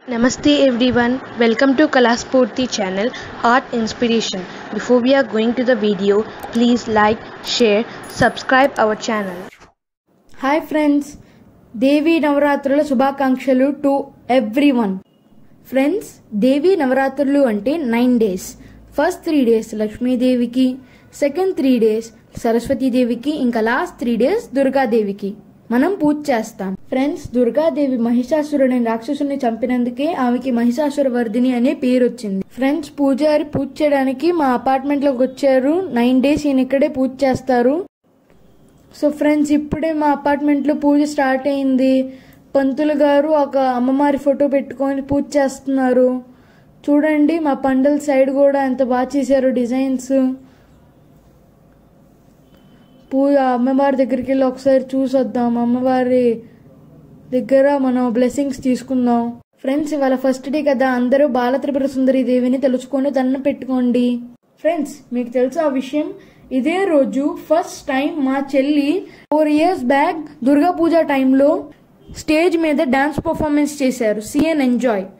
Namaste everyone, welcome to Kalaspurti channel Art Inspiration. Before we are going to the video, please like, share, subscribe our channel. Hi friends Devi నవరాత్రుల శుభాకాంక్షలు to everyone friends Devi నవరాత్రులు అంటే nine days first three days లక్ష్మీదేవికి second three days సరస్వతీదేవికి ఇంకా last three days దుర్గాదేవికి మనం పూజ చేస్తాం friends Durgadevi మహిషాసురుని రాక్షసుని చంపినందుకే ఆమెకి మహిషాసుర వర్ధిని అనే పేరు వచ్చింది ఫ్రెండ్స్ పూజారి పూజ చేయడానికి మా అపార్ట్మెంట్ లోకి వచ్చారు నైన్ డేస్ ఈయన ఇక్కడే పూజ చేస్తారు సో ఫ్రెండ్స్ ఇప్పుడే మా అపార్ట్మెంట్లో పూజ స్టార్ట్ అయింది పంతులు గారు ఒక అమ్మవారి ఫోటో పెట్టుకొని పూజ చేస్తున్నారు చూడండి మా పండల సైడ్ కూడా ఎంత బాగా చేశారు డిజైన్స్ పూజ అమ్మవారి దగ్గరికి వెళ్ళి ఒకసారి చూసొద్దాం అమ్మవారి దగ్గర మనం బ్లెస్సింగ్స్ తీసుకుందాం ఫ్రెండ్స్ ఇవాళ ఫస్ట్ డే కదా అందరూ బాలత్రిపుర సుందరి దేవిని తెలుసుకొని దండం పెట్టుకోండి ఫ్రెండ్స్ మీకు తెలుసా ఆ విషయం ఇదే రోజు ఫస్ట్ టైం మా చెల్లి four years back Durga puja టైంలో స్టేజ్ మీద డాన్స్ పర్ఫార్మెన్స్ చేశారు సిఎన్ ఎంజాయ్